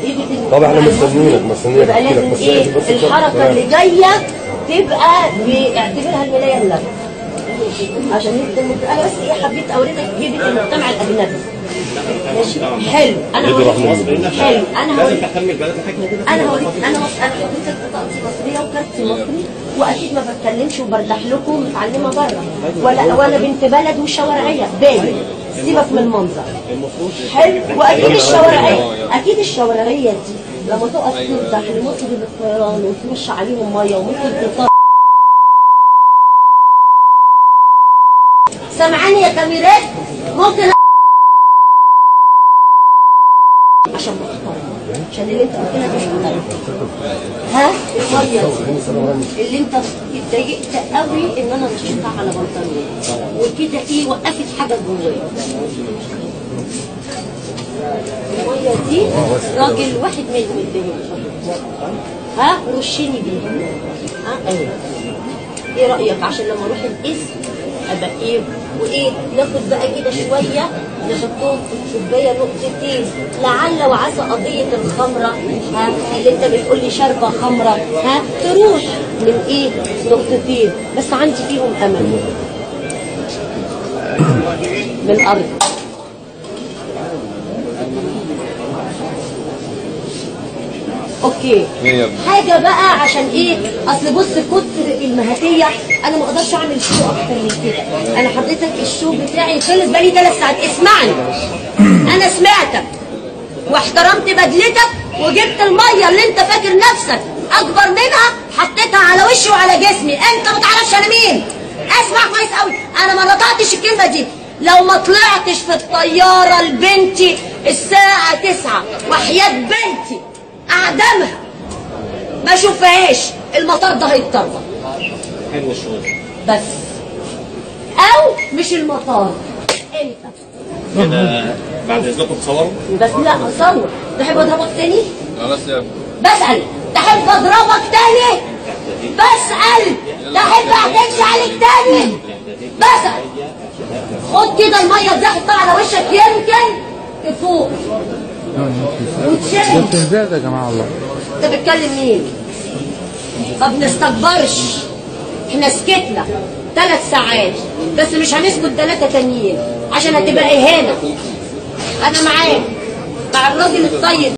يجي تل- طب احنا مع مستنيينك، المصري، مستنيينك يبقى أحكي لك، لازم بس ايه لازم بس تشرح. الحركه اللي جايه تبقى باعتبرها الملايه اللك عشان انت انا بس ايه حبيت اوريك هيبه المجتمع الاجنبي ماشي حلو انا يد هوريك رحمة. حلو انا لازم هوريك تهتم ببلد الحكمه انا هوريك انا مص... انا حضرتك بطاقتي مصريه وكارتي مصري واكيد ما بتكلمش وبرتاح لكم متعلمه بره ولا ولا بنت بلد وشوارعيه باين سيبك من المنظر حلو واكيد الشوارعيه اكيد الشوارعيه دي لما تقف تفتح لمطلب الطيران وترش عليهم ميه وممكن تطلع سامعاني يا كاميرات ممكن عشان محترم عشان اللي انت قلت لها مش محترم ها الميه دي اللي انت اتضايقت قوي ان انا رشيتها على بنطلوني وكده ايه وقفت حاجه جوايا الميه دي راجل واحد منهم اداني ها رشيني بيها ها ايوه ايه رايك عشان لما اروح القسم ابقى ايه وايه ناخد بقى كده شويه نحطهم في الكوبايه نقطتين لعل وعسى قضيه الخمره ها اللي انت بتقول لي شاربه خمره ها تروح من ايه نقطتين بس عندي فيهم امل بالارض اوكي حاجه بقى عشان ايه اصل بص كتر المهاتيه انا ما اقدرش اعمل شو اكتر من كده انا حضرتك الشو بتاعي خلص بقالي ثلاث ساعات اسمعني انا سمعتك واحترمت بدلتك وجبت الميه اللي انت فاكر نفسك اكبر منها حطيتها على وشي وعلى جسمي انت ما تعرفش انا مين اسمع كويس قوي انا ما نطقتش الكلمه دي لو ما طلعتش في الطياره لبنتي الساعه 9 وحياه بنتي اعدمها ما اشوفهاش المطار ده هيتطربق حلو الشغل بس او مش المطار انت كده بعد اذنكم تصوروا بس لا اصور تحب اضربك تاني خلاص يا بسأل تحب اضربك تاني بسأل تحب اعتدي عليك تاني بسأل خد كده المية دي حطها على وشك يمكن تفوق وتشيل ازاي ده يا جماعه والله انت بتكلم مين؟ ما بنستكبرش احنا سكتنا ثلاث ساعات بس مش هنسكت ثلاثة تانيين عشان هتبقى اهانة انا معاك مع الراجل الطيب